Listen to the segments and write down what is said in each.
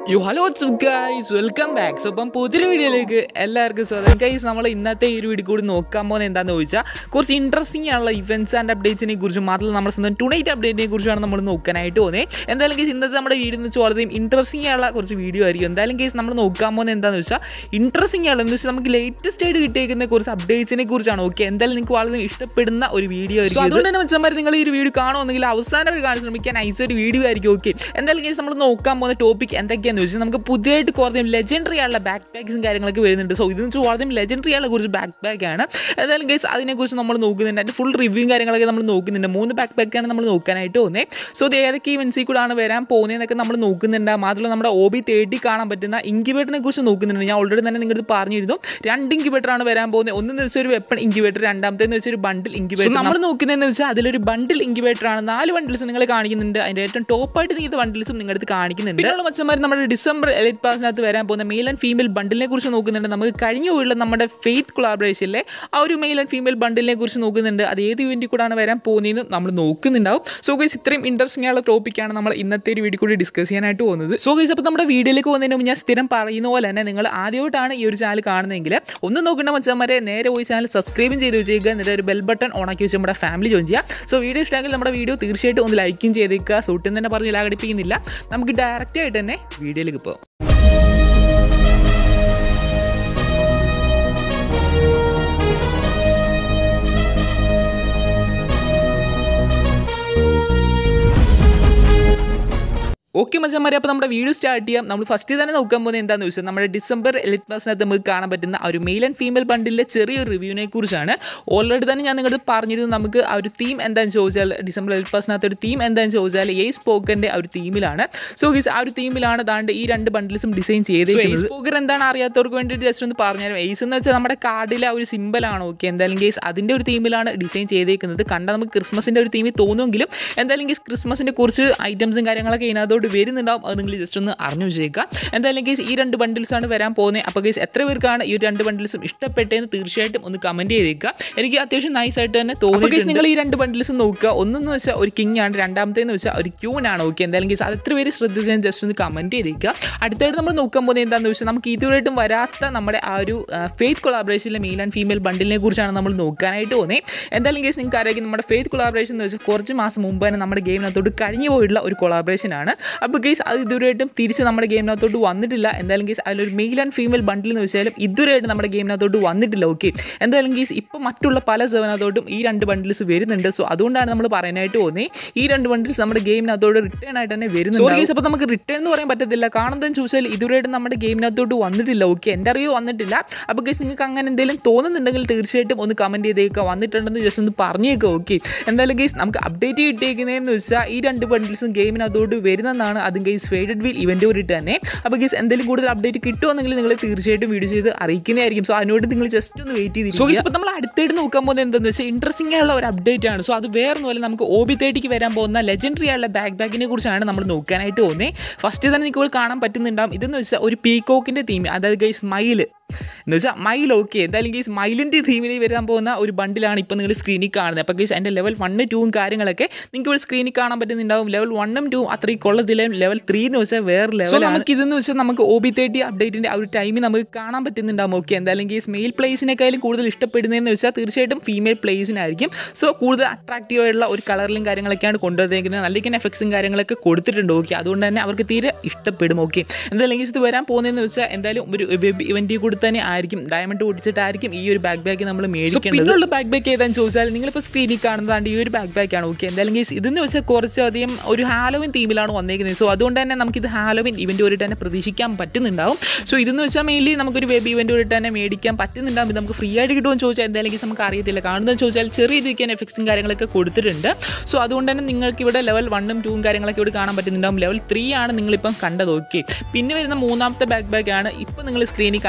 U hello guys welcome back so അപ്പം പുതിയൊരു വീഡിയോയിലേക്ക് എല്ലാവർക്കും സ്വാഗതം ഗൈസ് നമ്മൾ ഇന്നത്തെ ഈ ഒരു വീഡിയോ കൂടി നോക്കാൻ പോകുന്നത് എന്താണെന്ന് ചോദിച്ചാൽ കുറച്ച് ഇൻട്രസ്റ്റിംഗ് ആയുള്ള ഇവൻറ്റ്സ് ആൻഡ് അപ്ഡേറ്റ്സിനെ കുറിച്ചും മാത്രമല്ല നമ്മുടെ സ്വന്തം ടുണൈറ്റ് അപ്ഡേറ്റിനെ കുറിച്ചാണ് നമ്മൾ നോക്കാനായിട്ട് പോകുന്നത് എന്തായാലും കേസ് ഇന്നത്തെ നമ്മുടെ വീഡിയോ എന്ന് വെച്ചാൽ വളരെ ഇൻട്രസ്റ്റിംഗ് ആയുള്ള കുറച്ച് വീഡിയോ ആയിരിക്കും എന്തായാലും കേസ് നമ്മൾ നോക്കാൻ പോകുന്നത് എന്താണെന്ന് വെച്ചാൽ ഇൻട്രസ്റ്റിംഗ് ആയുള്ള എന്ന് വെച്ചാൽ നമുക്ക് ലേറ്റസ്റ്റ് ആയിട്ട് കിട്ടിയേക്കുന്ന കുറച്ച് അപ്ഡേറ്റ്സിനെ കുറിച്ചാണ് ഓക്കെ എന്തായാലും നിങ്ങൾക്ക് വളരെ ഇഷ്ടപ്പെടുന്ന ഒരു വീഡിയോ ആയിരിക്കും അതുകൊണ്ട് തന്നെ വെച്ചാൽ നിങ്ങൾ ഈ ഒരു വീഡിയോ കാണുമെന്നെങ്കിൽ അവസാനം ഒരു കാണാൻ ശ്രമിക്കാൻ നൈസ് ഒരു വീഡിയോ ആയിരിക്കും ഓക്കെ എന്തായാലും കേസ് നമ്മൾ നോക്കാൻ പോകുന്ന ടോപ്പിക് എന്തൊക്കെയാണെന്ന് വെച്ചാൽ നമുക്ക് പുതിയതായിട്ട് കുറേ ലെജൻഡറി ആയുള്ള ബാക്ക് പാക്സും കാര്യങ്ങളൊക്കെ വരുന്നുണ്ട് സോ ഇതെന്ന് വെച്ചാൽ വളരെ ലെജൻഡറി ആയുള്ള കുറച്ച് ബാക്ക് പാക്ക് ആണ് എന്തായാലും കേസ് അതിനെക്കുറിച്ച് നമ്മൾ നോക്കുന്നുണ്ട് അതിൻ്റെ ഫുൾ റിവ്യൂവും കാര്യങ്ങളൊക്കെ നമ്മൾ നോക്കുന്നുണ്ട് മൂന്ന് ബാക്ക് പാക്കാണ് നമ്മൾ നോക്കാനായിട്ട് പോകുന്നത് സോ ഇത് ഏതൊക്കെ ഇവൻസിൽ കൂടാണ് വരാൻ പോകുന്നതെന്നൊക്കെ നമ്മൾ നോക്കുന്നുണ്ട് മാത്രമല്ല നമ്മുടെ ഒ ബി തേർട്ടി കാണാൻ പറ്റുന്ന ഇൻക്യുബേറ്ററിനെ കുറിച്ച് നോക്കുന്നുണ്ട് ഞാൻ ഓൾറെഡി തന്നെ നിങ്ങളുടെ പറഞ്ഞിരുന്നു രണ്ട് ഇൻക്യുബേറ്ററാണ് വരാൻ പോകുന്നത് ഒന്നെന്ന് വെച്ചാൽ ഒരു വെപ്പൺ ഇൻക്യുബേറ്റർ രണ്ടാമത്തേന്ന് വെച്ചാൽ ഒരു ബണ്ടിൽ ഇൻക്യുബേറ്റർ നമ്മൾ നോക്കുന്നതെന്ന് വെച്ചാൽ അതിലൊരു ബണ്ടിൽ ഇൻക്യുബേറ്റർ ആണ് നാല് ബണ്ടിൽസ് നിങ്ങൾ കാണിക്കുന്നുണ്ട് അതിൻ്റെ ഏറ്റവും ടോപ്പായിട്ട് നീത്ത ബണ്ടിൽസും നിങ്ങളുടെ കാണിക്കുന്നുണ്ട് പിന്നെയുള്ള മച്ചന്മാർ നമ്മുടെ ഡിസംബർ എലൈറ്റ് പാസിനകത്ത് വരാൻ പോകുന്ന മെയിൽ ആൻഡ് ഫീമെയിൽ ബണ്ടിലിനെ കുറിച്ച് നോക്കുന്നുണ്ട് നമുക്ക് കഴിഞ്ഞ പോയുള്ള നമ്മുടെ ഫെയ്ത്ത് കൊളാബറേഷനിലെ ആ ഒരു മെയിൽ ആൻഡ് ഫീമെയിൽ ബണ്ടിലിനെ കുറിച്ച് നോക്കുന്നുണ്ട് അത് ഏത് ഇവൻറ്റിൽ കൂടാണ് വരാൻ പോകുന്നതെന്ന് നമ്മൾ നോക്കുന്നുണ്ടാവും സോ ഗൈസ് ഇത്രയും ഇൻട്രസ്റ്റിംഗ് ആയുള്ള ടോപ്പിക്കാണ് നമ്മൾ ഇന്നത്തെ ഒരു വീഡിയോ കൂടി ഡിസ്കസ് ചെയ്യാനായിട്ട് പോകുന്നത് സോ ഗൈസ് അപ്പോൾ നമ്മുടെ വീഡിയോയിലേക്ക് പോകുന്നതിന് മുമ്പ് ഞാൻ സ്ഥിരം പറയുന്ന പോലെ തന്നെ നിങ്ങൾ ആദ്യമായിട്ടാണ് ഈ ഒരു ചാനൽ കാണുന്നതെങ്കിൽ ഒന്ന് നോക്കേണ്ട മച്ചന്മാരെ നേരെ പോയി ചാനൽ സബ്സ്ക്രൈബും ചെയ്ത് വെച്ചേക്കുക എന്നിട്ട് ഒരു ബെൽ ബട്ടൺ ഓണാക്കി വെച്ച് നമ്മുടെ ഫാമിലി ജോയിൻ ചെയ്യുക സോ വീഡിയോ ഇഷ്ടമെങ്കിൽ നമ്മുടെ വീഡിയോ തീർച്ചയായിട്ടും ഒന്ന് ലൈക്കും ചെയ്തേക്കുക സൂട്ടിൽ തന്നെ പറഞ്ഞ് ലാഘടിപ്പിക്കുന്നില്ല നമുക്ക് ഡയറക്റ്റ് ആയിട്ട് തന്നെ വീഡിയോയിലേക്ക് പോകാം ഓക്കെ മച്ചന്മാരെ അപ്പോൾ നമ്മുടെ വീഡിയോ സ്റ്റാർട്ട് ചെയ്യാം നമ്മൾ ഫസ്റ്റ് തന്നെ നോക്കാൻ പോകുന്നത് എന്താണെന്ന് വെച്ചാൽ നമ്മുടെ ഡിസംബർ എലിറ്റ് പ്ലസിനകത്ത് നമുക്ക് കാണാൻ പറ്റുന്ന ആ ഒരു മെയിൽ ആൻഡ് ഫീമെയിൽ ബണ്ടിലെ ചെറിയൊരു റിവ്യൂവിനെ കുറിച്ചാണ് ഓൾറെഡി തന്നെ ഞാൻ നിങ്ങളുടെ പറഞ്ഞിരുന്നു നമുക്ക് ആ ഒരു തീം എന്താണെന്ന് ചോദിച്ചാൽ ഡിസംബർ എലിറ്റ് പ്ലസിനകത്ത് ഒരു തീം എന്താണെന്ന് ചോദിച്ചാൽ എ സ്പോക്കൻ്റെ ആ ഒരു തീമിലാണ് സോ ഗീസ് ആ ഒരു തീമിലാണ് ദാണ്ട് ഈ രണ്ട് ബണ്ടിൽസും ഡിസൈൻ ചെയ്തിരിക്കുന്നത് സ്പോക്കർ എന്താണ് അറിയാത്തവർക്ക് വേണ്ടിയിട്ട് ജസ്റ്റ് ഒന്ന് പറഞ്ഞുതരാം എയ്സ് എന്ന് വെച്ചാൽ നമ്മുടെ കാർഡിലെ ആ ഒരു സിമ്പിളാണ് ഓക്കെ എന്തായാലും കേസ് അതിൻ്റെ ഒരു തീമിലാണ് ഡിസൈൻ ചെയ്തേക്കുന്നത് കണ്ടാൽ നമുക്ക് ക്രിസ്മസിൻ്റെ ഒരു തീമിൽ തോന്നുമെങ്കിലും എന്തായാലും കേസ് ക്രിസ്മസിൻ്റെ കുറച്ച് ഐറ്റംസും കാര്യങ്ങളൊക്കെ ഇതിനകത്തോട്ട് വരുന്നുണ്ടാവും അത് നിങ്ങൾ ജസ്റ്റ് ഒന്ന് അറിഞ്ഞു വെച്ചേക്കുക എന്തായാലും കേസ് ഈ രണ്ട് ബണ്ടിൽസാണ് വരാൻ പോകുന്നത് അപ്പോൾ കേസ് എത്ര പേർക്കാണ് ഈ രണ്ട് ബണ്ടിൽസും ഇഷ്ടപ്പെട്ടതെന്ന് തീർച്ചയായിട്ടും ഒന്ന് കമൻറ്റ് ചെയ്തേക്കുക എനിക്ക് അത്യാവശ്യം നൈസ് ആയിട്ട് തന്നെ തോന്നി കേസ് നിങ്ങൾ ഈ രണ്ട് ബണ്ടിൽസും നോക്കുക ഒന്നെന്ന് വെച്ചാൽ ഒരു കിങ് ആണ് രണ്ടാമത്തേന്ന് വെച്ചാൽ ഒരു ക്യൂൻ ആണ് ഓക്കെ എന്തായാലും കേസ് അത് എത്ര പേര് ശ്രദ്ധിച്ചാൽ ജസ്റ്റ് ഒന്ന് കമൻറ്റ് ചെയ്തേക്കുക അടുത്തായിട്ട് നമ്മൾ നോക്കാൻ പോകുന്നത് എന്താണെന്ന് വെച്ചാൽ നമുക്ക് ഇതുവരെയായിട്ടും വരാത്ത നമ്മുടെ ആ ഒരു ഫെയ്ത്ത് കൊളാബറേഷനിലെ മെയിൽ ആൻഡ് ഫീമെയിൽ ബണ്ടിലിനെ കുറിച്ചാണ് നമ്മൾ നോക്കാനായിട്ട് പോകുന്നത് എന്തായാലും കേസ് നിങ്ങൾക്ക് അറിയാം നമ്മുടെ ഫെയ്ത്ത് കൊളാബറേഷൻ എന്ന് വെച്ചാൽ കുറച്ച് മാസം മുമ്പ് തന്നെ നമ്മുടെ ഗെയിമിനകത്തോട്ട് കഴിഞ്ഞു പോയിട്ടുള്ള ഒരു കൊളാബറേഷൻ ആണ് അപ്പോൾ കേസ് അത് ഇതുവരെയായിട്ടും തിരിച്ച് നമ്മുടെ ഗെയിമിനകത്തോട്ട് വന്നിട്ടില്ല എന്തായാലും കേസ് അതിലൊരു മെയിൽ ആൻഡ് ഫീമെയിൽ ബണ്ടിൽ എന്ന് വെച്ചാലും ഇതുവരെയായിട്ടും നമ്മുടെ ഗെയിമിനകത്തോട്ട് വന്നിട്ടില്ല ഓക്കെ എന്തായാലും കേസ് ഇപ്പോൾ മറ്റുള്ള പല സെവനകത്തോട്ടും ഈ രണ്ട് ബണ്ടിൽസ് വരുന്നുണ്ട് സോ അതുകൊണ്ടാണ് നമ്മൾ പറയാനായിട്ട് പോകുന്നത് ഈ രണ്ട് ബണ്ടിൽസ് നമ്മുടെ ഗെയിമിനകത്തോട്ട് റിട്ടേൺ ആയിട്ട് തന്നെ വരുന്നുണ്ട് കേസ് അപ്പോൾ നമുക്ക് റിട്ടേൺ എന്ന് പറയാൻ പറ്റത്തില്ല കാണുന്നതെന്ന് ചോദിച്ചാൽ ഇതുവരെയായിട്ടും നമ്മുടെ ഗെയിമിനകത്തോട്ട് വന്നിട്ടില്ല ഓക്കെ എൻ്റെ അറിവ് വന്നിട്ടില്ല അപ്പോൾ കേസ് നിങ്ങൾക്ക് അങ്ങനെ എന്തെങ്കിലും തോന്നുന്നുണ്ടെങ്കിൽ തീർച്ചയായിട്ടും ഒന്ന് കമൻറ്റ് ചെയ്തേക്കുക വന്നിട്ടുണ്ടെന്ന് ജസ്റ്റ് ഒന്ന് പറഞ്ഞേക്കുക ഓക്കെ എന്തായാലും കേസ് നമുക്ക് അപ്ഡേറ്റ് കിട്ടിയേക്കുന്നതെന്ന് വെച്ചാൽ ഈ രണ്ട് ബണ്ടിൽസും ഗെയിമിനകത്തോട്ട് വരുന്നതെന്നാണ് അതും കേസ് ഫേഡഡ് വീൽ ഇവൻ്റ് കൂടിയിട്ട് തന്നെ അപ്പോൾ കേസ് എന്തെങ്കിലും കൂടുതൽ അപ്ഡേറ്റ് കിട്ടുമെന്നെങ്കിൽ നിങ്ങൾ തീർച്ചയായിട്ടും വീഡിയോ ചെയ്ത് അറിയിക്കുന്നതായിരിക്കും സോ അതിനോട് നിങ്ങൾ ജസ്റ്റ് ഒന്ന് വെയിറ്റ് ചെയ്ത് സോ ഇപ്പോൾ നമ്മൾ അടുത്തായിട്ട് നോക്കാൻ പോകുന്നത് എന്താണെന്ന് വെച്ചാൽ ഇൻട്രസ്റ്റിംഗ് ആയുള്ള ഒരു അപ്ഡേറ്റ് ആണ് സോ അത് വേറെ പോലെ നമുക്ക് ഒ ബി തേർട്ടിക്ക് വരാൻ പോകുന്ന ലെജൻഡറി ആയുള്ള ബാക്ക് ബാക്കിനെ കുറിച്ചാണ് നമ്മൾ നോക്കാനായിട്ട് പോകുന്നത് ഫസ്റ്റ് തന്നെ നിങ്ങൾക്ക് കാണാൻ പറ്റുന്നുണ്ടാവും ഇതെന്ന് വെച്ചാൽ ഒരു പീകോക്കിൻ്റെ തീം അതായത് ഗൈസ് മയിൽ എന്ന് വെച്ചാൽ മൈൽ ഓക്കെ എന്തായാലും കേസ് മൈലിൻ്റെ തീമിൽ വരാൻ പോകുന്ന ഒരു ബണ്ടിലാണ് ഇപ്പോൾ നിങ്ങൾ സ്ക്രീനിൽ കാണുന്നത് അപ്പോൾ കേസ് അതിൻ്റെ ലെവൽ വണ്ണ് ടൂവും കാര്യങ്ങളൊക്കെ നിങ്ങൾക്ക് ഇവിടെ സ്ക്രീനിൽ കാണാൻ പറ്റുന്നുണ്ടാവും ലെവൽ വണ്ണും ടൂവും അത്രയും കൊള്ളത്തില്ല ലെവൽ ത്രീ എന്ന് വെച്ചാൽ വേറെ ലെവൽ നമുക്ക് ഇതെന്ന് വെച്ചാൽ നമുക്ക് ഒ ബി തേർട്ടി അപ്ഡേറ്റിൻ്റെ ആ ഒരു ടൈമിൽ നമുക്ക് കാണാൻ പറ്റുന്നുണ്ടാവും ഓക്കെ എന്തായാലും കേസ് മെയിൽ പ്ലേസിനേക്കാളും കൂടുതൽ ഇഷ്ടപ്പെടുന്നതെന്ന് വെച്ചാൽ തീർച്ചയായിട്ടും ഫീമെയിൽ പ്ലേസിനായിരിക്കും സോ കൂടുതൽ അട്രാക്റ്റീവ് ആയിട്ടുള്ള ഒരു കളറിലും കാര്യങ്ങളൊക്കെയാണ് കൊണ്ടുവന്നേക്കുന്നത് നല്ല എഫക്ട്സും കാര്യങ്ങളൊക്കെ കൊടുത്തിട്ടുണ്ട് ഓക്കെ അതുകൊണ്ട് തന്നെ അവർക്ക് തീരെ ഇഷ്ടപ്പെടും ഓക്കെ എന്തായാലും കേസ് ഇത് വരാൻ പോകുന്നതെന്ന് വെച്ചാൽ എന്തായാലും ഒരു വെബ് ഇവൻറ്റിൽ കൂടി തന്നെ ആയിരിക്കും ഡയമണ്ട് പൊടിച്ചിട്ടായിരിക്കും ഈ ഒരു ബാക്ക് ബാഗ് നമ്മൾ മേടിക്കേണ്ടത് പിന്നുള്ള ബാക്ക് ബാക്ക് ഏതാണെന്ന് ചോദിച്ചാൽ നിങ്ങളിപ്പോൾ സ്ക്രീനിൽ കാണുന്നതാണ്ട് ഈ ഒരു ബാക്ക് ബാക്ക് ആണ് ഓക്കെ എന്തായാലും കേസ് ഇതെന്ന് വെച്ചാൽ കുറച്ചധികം ഒരു ഹാലോവിൻ തീമിലാണ് വന്നേക്കുന്നത് സോ അതുകൊണ്ട് തന്നെ നമുക്കിത് ഹാലോവിൻ ഇവൻ്റ് ഒരു തന്നെ പ്രതീക്ഷിക്കാൻ പറ്റുന്നുണ്ടാവും സോ ഇതെന്ന് വെച്ചാൽ മെയിൻലി നമുക്കൊരു വെബ് ഇവൻ്റ് ഒരു തന്നെ മേടിക്കാൻ പറ്റുന്നുണ്ടാവും ഇത് നമുക്ക് ഫ്രീ ആയിട്ട് കിട്ടുമെന്ന് ചോദിച്ചാൽ എന്തായാലും കേസ് നമുക്ക് അറിയത്തില്ല കാണുന്നതെന്ന് ചോദിച്ചാൽ ചെറിയ രീതിക്ക് എഫക്ട്സും കാര്യങ്ങളൊക്കെ കൊടുത്തിട്ടുണ്ട് സോ അതുകൊണ്ട് തന്നെ നിങ്ങൾക്ക് ഇവിടെ ലെവൽ വണ്ണും ടൂവും കാര്യങ്ങളൊക്കെ ഇവിടെ കാണാൻ പറ്റുന്നുണ്ടാവും ലെവൽ ത്രീ ആണ് നിങ്ങളിപ്പം കണ്ടത് ഓക്കെ പിന്നെ വരുന്ന മൂന്നാമത്തെ ബാക്ക് ബാക്ക് ആണ് ഇപ്പം നിങ്ങൾ സ്ക്രീനിൽ കണ്ടുകൊണ്ടിരിക്കുന്നത്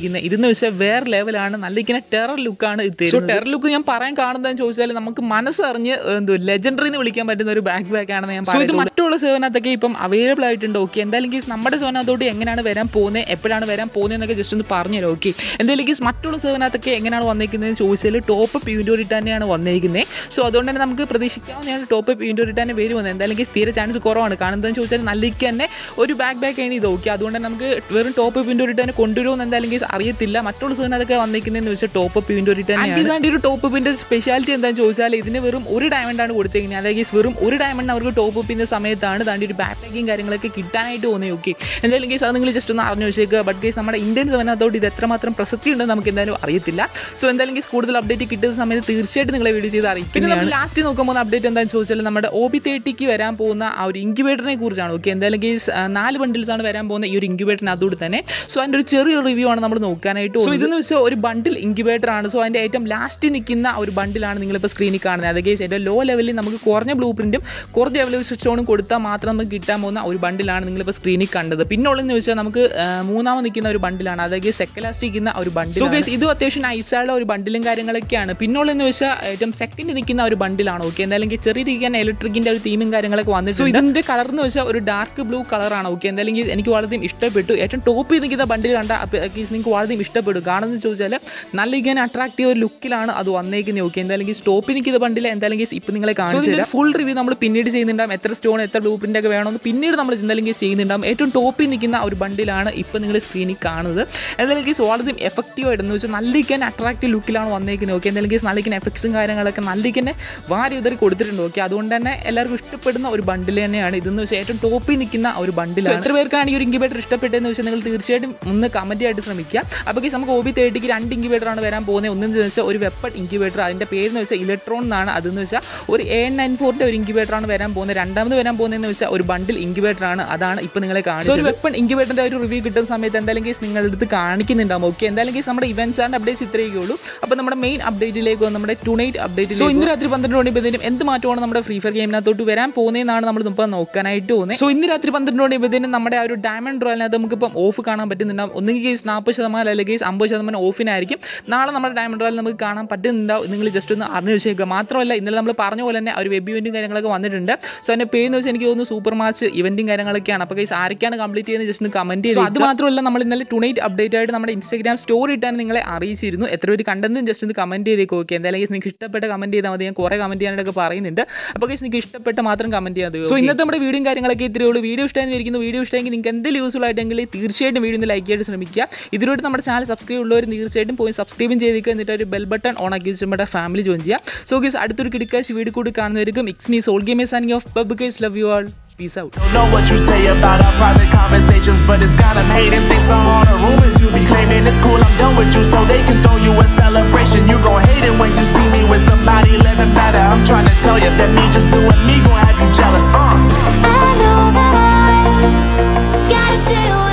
വന്നിരിക്കുന്നത് ഇതെന്ന് വെച്ചാൽ വേറെ ലെവലാണ് നല്ല ഇങ്ങനെ ടെറർ ലുക്കാണ് ഇത് സോ ടെറർ ലുക്ക് ഞാൻ പറയാൻ കാണുന്നതെന്ന് ചോദിച്ചാൽ നമുക്ക് മനസ്സറിഞ്ഞ് എന്തോ ലെജൻഡറി എന്ന് വിളിക്കാൻ പറ്റുന്ന ഒരു ബാക്ക് ബാക്ക് ആണെന്ന് ഞാൻ പറയുന്നത് ഇത് മറ്റുള്ള സേവനത്തൊക്കെ ഇപ്പം അവൈലബിൾ ആയിട്ടുണ്ട് ഓക്കെ എന്തായാലും കേസ് നമ്മുടെ സേവനത്തോട്ട് എങ്ങനെയാണ് വരാൻ പോകുന്നത് എപ്പോഴാണ് വരാൻ പോകുന്നത് എന്നൊക്കെ ജസ്റ്റ് ഒന്ന് പറഞ്ഞു തരാം ഓക്കെ എന്തായാലും കേസ് മറ്റുള്ള സേവനത്തൊക്കെ എങ്ങനെയാണ് വന്നിരിക്കുന്നത് ചോദിച്ചാൽ ടോപ്പ് അപ്പ് യൂണിറ്റ് റിട്ടേൺ തന്നെയാണ് വന്നിരിക്കുന്നത് സോ അതുകൊണ്ട് തന്നെ നമുക്ക് പ്രതീക്ഷിക്കാവുന്നതാണ് ടോപ്പ് അപ്പ് യൂണിറ്റ് റിട്ടേൺ വരുമെന്ന് എന്തായാലും കേസ് തീരെ ചാൻസ് കുറവാണ് കാണുന്നതെന്ന് ചോദിച്ചാൽ നല്ലിക്ക് തന്നെ ഒരു ബാക്ക് ബാക്ക് ആണ് ഇത് ഓക്കെ അതുകൊണ്ട് തന്നെ നമുക്ക് വെറും ടോപ്പ് അപ്പ് യൂണിറ്റ് റിട്ടേൺ കൊണ്ടുവരുമെന്ന് എന്തായാലും കേസ് അറിയത്തില്ല മറ്റുള്ള സേവനത്തൊക്കെ വന്നിരിക്കുന്നതെന്ന് വെച്ചാൽ top up unit return and ഒരു ടോപ്പ് അപ്പിന്റെ സ്പെഷ്യാലിറ്റി എന്താണെന്ന് ചോദിച്ചാൽ ഇതിന് വെറും ഒരു ഡയമണ്ട് ആണ് കൊടുത്തിരിക്കുന്നത് അതായത് വെറും ഒരു ഡയമണ്ട് അവർക്ക് ടോപ്പ് അപ്പിന്റെ സമയത്താണ് താണ്ടി ഒരു ബാക്ക് പാക്കിങ് കാര്യങ്ങളൊക്കെ കിട്ടാനായിട്ട് തോന്നി ഓക്കെ എന്തായാലും കേസ് അത് നിങ്ങൾ ജസ്റ്റ് ഒന്ന് അറിഞ്ഞു വെച്ചേക്കുക ബട്ട് കേസ് നമ്മുടെ ഇന്ത്യൻ സെവനത്തോട്ട് ഇത് എത്രമാത്രം പ്രസക്തി ഉണ്ടെന്ന് നമുക്ക് എന്തായാലും അറിയത്തില്ല സോ എന്തായാലും കേസ് കൂടുതൽ അപ്ഡേറ്റ് കിട്ടുന്ന സമയത്ത് തീർച്ചയായിട്ടും നിങ്ങളെ വീഡിയോ ചെയ്ത് അറിയിക്കും പിന്നെ നമ്മൾ ലാസ്റ്റ് നോക്കുമ്പോൾ അപ്ഡേറ്റ് എന്താണെന്ന് ചോദിച്ചാൽ നമ്മുടെ ഒ ബി തേർട്ടിക്ക് വരാൻ പോകുന്ന ആ ഒരു ഇൻക്യുബേറ്ററിനെ കുറിച്ചാണ് ഓക്കെ എന്തായാലും കേസ് നാല് ബണ്ടിൽസ് ആണ് വരാൻ പോകുന്ന ഈ ഒരു ഇൻക്യുബേറ്ററിന് അതുകൊണ്ട് തന്നെ സോ അതിൻ്റെ ഒരു ചെറിയ റിവ്യൂ ആണ് നമ്മൾ നോക്കാനായിട്ട് സോ ഇതെന്ന് വെച്ചാൽ ഒരു ബണ്ടിൽ ഇൻക്യുബേറ്റർ ആണ് സോ അതിൻ്റെ ഏറ്റവും ലാസ്റ്റ് നിൽക്കുന്ന ഒരു ബണ്ടിലാണ് നിങ്ങളിപ്പോൾ സ്ക്രീനിൽ കാണുന്നത് അത് കേസ് ഏറ്റവും ലോ ലെവലിൽ നമുക്ക് കുറഞ്ഞ ബ്ലൂ പ്രിൻറ്റും കുറഞ്ഞ ലെവൽ സ്വിച്ച് ഓണും കൊടുത്താൽ മാത്രം നമുക്ക് കിട്ടാൻ പോകുന്ന ഒരു ബണ്ടിലാണ് നിങ്ങളിപ്പോൾ സ്ക്രീനിൽ കണ്ടത് പിന്നെ ഉള്ളതെന്ന് വെച്ചാൽ നമുക്ക് ആ, മൂന്നാമത് നിൽക്കുന്ന ഒരു ബണ്ടിലാണ് അതായത് സെക്കൻഡ് ലാസ്റ്റ് നിൽക്കുന്ന ഒരു ബണ്ടിൽ സോ ഗേസ് ഇതും അത്യാവശ്യം നൈസായുള്ള ഒരു ബണ്ടിലും കാര്യങ്ങളൊക്കെയാണ് പിന്നുള്ളതെന്ന് വെച്ചാൽ ഏറ്റവും സെക്കൻഡ് നിൽക്കുന്ന ഒരു ബണ്ടിലാണ് ഓക്കെ എന്തായാലും ചെറിയ രീതിക്ക് തന്നെ ഇലക്ട്രിക്കിൻ്റെ ഒരു തീമും കാര്യങ്ങളൊക്കെ വന്നിട്ട് സോ ഇതിൻ്റെ കളർ എന്ന് വെച്ചാൽ ഒരു ഡാർക്ക് ബ്ലൂ കളറാണ് ഓക്കെ എന്തായാലും എനിക്ക് വളരെയധികം ഇഷ്ടപ്പെട്ടു ഏറ്റവും ടോപ്പ് നിൽക്കുന്ന ബണ്ടിൽ കണ്ട നിങ്ങൾക്ക് വളരെയധികം ഇഷ്ടപ്പെടും കാണുന്നത് ചോദിച്ചാൽ നല്ല ഇങ്ങനെ അട്രാക്റ്റീവ് ഒരു ലുക്കിലാണ് അത് വന്നേക്കുന്നത് ഓക്കെ എന്തായാലും സ്റ്റോപ്പിൽ നിൽക്കുന്ന ബണ്ടിൽ എന്തായാലും ഇപ്പോൾ നിങ്ങളെ കാണിച്ചു ഫുൾ റിവ്യൂ നമ്മൾ പിന്നീട് ചെയ്യുന്നുണ്ടാവും എത്ര സ്റ്റോൺ എത്ര ബ്ലൂ പ്രിൻ്റ് ഒക്കെ വേണമെന്ന് പിന്നീട് നമ്മൾ എന്തായാലും ചെയ്യുന്നുണ്ടാവും ഏറ്റവും ടോപ്പിൽ നിൽക്കുന്ന ഒരു ബണ്ടിലാണ് ഇപ്പോൾ നിങ്ങൾ സ്ക്രീനിൽ കാണുന്നത് എന്തായാലും കേസ് വളരെ എഫക്റ്റീവ് ആയിട്ടെന്ന് വെച്ചാൽ നല്ല ഇങ്ങനെ അട്രാക്റ്റീവ് ലുക്കിലാണ് വന്നേക്കുന്നത് ഓക്കെ എന്തായാലും കേസ് നല്ല ഇങ്ങനെ എഫക്ട്സും കാര്യങ്ങളൊക്കെ നല്ല ഇങ്ങനെ വാരി ഉതറി കൊടുത്തിട്ടുണ്ട് ഓക്കെ അതുകൊണ്ട് തന്നെ എല്ലാവർക്കും ഇഷ്ടപ്പെടുന്ന ഒരു ബണ്ടിൽ തന്നെയാണ് ഇതെന്ന് വെച്ചാൽ ഏറ്റവും ടോപ്പിൽ നിൽക്കുന്ന ഒരു ബണ്ടിലാണ് എത്ര പേർക്കാണ് ഈ ഒരു ഇൻക്യുബേറ്റർ ഇഷ്ടപ്പെട്ടതെന്ന് വെച്ചാൽ നിങ്ങൾ തീർച്ചയായിട്ടും ഒന്ന് കമൻറ്റ് ആയിട്ട് ശ്രമിക്കുക അപ്പോൾ കേസ് നമുക്ക് ഒ ബി തേർട്ടിക്ക് രണ്ട് ഇൻക്യുബേറ്റർ ആണ് വരാൻ പോകുന്നത് ഒന്നെന്ന് വെച്ചാൽ ഒരു വെപ്പൺ ഇൻക്യുബേറ്റർ അതിൻ്റെ പേര് എന്ന് വെച്ചാൽ ഇലക്ട്രോൺ എന്നാണ് അതെന്ന് വെച്ചാൽ ഒരു എ നയൻ ഫോറിൻ്റെ ഒരു ഇൻക്യുബേറ്റർ ആണ് വരാൻ പോകുന്നത് രണ്ടാമത് വരാൻ പോകുന്നതെന്ന് വെച്ചാൽ ഒരു ബണ്ടിൽ ഇൻക്യുബേറ്റർ ആണ് അതാണ് ഇപ്പോൾ നിങ്ങളെ കാണിച്ചത് ഒരു വെപ്പൺ ഇൻക്യുബേറ്ററിൻ്റെ ഒരു റിവ്യൂ കിട്ടുന്ന സമയത്ത് എന്തായാലും കേസ് നിങ്ങളുടെ അടുത്ത് കാണിക്കുന്നുണ്ടാവും ഓക്കെ എന്തായാലും കേസ് നമ്മുടെ ഇവൻറ്റ്സ് ആൻഡ് അപ്ഡേറ്റ്സ് ഇത്രയൊക്കെ ഉള്ളൂ അപ്പോൾ നമ്മുടെ മെയിൻ അപ്ഡേറ്റിലേക്ക് വന്ന് നമ്മുടെ ടുണൈറ്റ് അപ്ഡേറ്റ് സോ ഇന്ന് രാത്രി പന്ത്രണ്ട് മണിയപ്പോഴത്തേനും എന്ത് മാറ്റമാണ് നമ്മുടെ ഫ്രീ ഫയർ ഗെയിമിനകത്തോട്ട് വരാൻ പോകുന്നതെന്നാണ് നമ്മൾ ഇപ്പോൾ നോക്കാനായിട്ട് പോകുന്നത് സോ ഇന്ന് രാത്രി പന്ത്രണ്ട് മണിയപ്പോഴത്തേനും നമ്മുടെ ആ ഒരു ഡയമണ്ട് റോയലിനകത്ത് നമുക്കിപ്പം ഓഫ് കാണാൻ പറ്റുന്നുണ്ടാവും ഒന്നുകിൽ കേസ് നാൽപ്പത് ശതമാനം അല്ലെങ്കിൽ കേസ് അമ്പത് ശതമാനം ഓഫിനായിരിക്കും നാളെ നമ്മുടെ ഡയമണ്ട് റോയൽ നമുക്ക് കാണാൻ പറ്റുന്നുണ്ടാവും നിങ്ങൾ ജസ്റ്റ് ഒന്ന് അറിഞ്ഞു വെച്ചേക്കുക മാത്രമല്ല ഇന്നലെ നമ്മൾ പറഞ്ഞ പോലെ തന്നെ ആ ഒരു വെബ് ഇവൻറ്റും കാര്യങ്ങളൊക്കെ വന്നിട്ടുണ്ട് സോ അതിൻ്റെ പേരെന്ന് വെച്ചാൽ എനിക്ക് തോന്നുന്നു സൂപ്പർ മാച്ച് ഇവൻറ്റും കാര്യങ്ങളൊക്കെയാണ് അപ്പോൾ കേസ് ആരൊക്കെയാണ് കംപ്ലീറ്റ് ചെയ്യുന്നത് ജസ്റ്റ് ഒന്ന് കമൻറ്റ് ചെയ്തു അത് മാത്രമല്ല നമ്മൾ ഇന്നലെ ടുണൈറ്റ് അപ്ഡേറ്റ് ആയിട്ട് നമ്മുടെ ഇൻസ്റ്റാഗ്രാം സ്റ്റോറി ഇട്ടാൻ നിങ്ങളെ അറിയിച്ചിരുന്നു എത്ര പേര് കണ്ടെന്നും ജസ്റ്റ് ഒന്ന് കമൻറ്റ് ചെയ്തേക്കും ഓക്കെ എന്തായാലും കേസ് നിങ്ങൾക്ക് ഇഷ്ടപ്പെട്ട കമൻറ്റ് ചെയ്താൽ മതി ഞാൻ കുറേ കമൻറ്റ് ചെയ്യാനായിട്ടൊക്കെ പറയുന്നുണ്ട് അപ്പോൾ കേസ് നിങ്ങൾക്ക് ഇഷ്ടപ്പെട്ട മാത്രം കമൻറ്റ് ചെയ്യാൻ സോ ഇന്നത്തെ നമ്മുടെ വീഡിയോ കാര്യങ്ങളൊക്കെ ഇത്രയേ ഉള്ളൂ വീഡിയോ ഇഷ്ടമായി ഇരിക്കുന്നു വീഡിയോ ഇഷ്ടമെങ്കിൽ നിങ്ങൾക്ക് എന്തെങ്കിലും യൂസ്ഫുൾ ആയിട്ടെങ്കിൽ തീർച്ചയായിട്ടും വീഡിയോ ഒന്ന് ലൈക്ക് ചെയ്യാൻ ശ്രമിക്കുക ഇതിലൂടെ നമ്മുടെ ചാനൽ സബ്സ്ക്രൈബ് ഉള്ളവർ തീർച്ചയായിട്ടും പോയി സബ്സ്ക്രൈബും ചെയ്തേക്കുക എന്നിട്ട് ഒരു ബെൽ ബട്ടൺ ഓൺ ആക്കി വെച്ച് നമ്മുടെ ഫാമിലി ജോയിൻ ചെയ്യുക സോ ഗേസ് അടുത്തൊരു കിടക്കാശ് വീഡിയോ കൂടി കാണുന്നവർക്കും ഇക്സ് me soul game signing off ബബ് guys love you all peace out Don't know what you say about our private conversations, but it's got 'em hating. Thanks to all the rumors you be claiming. It's cool, I'm done with you, so they can throw you a celebration. You gon' hate it when you see me with somebody living better. I'm trying to tell you that me just doing me gon' have you jealous. Uh. I know that I gotta stay away.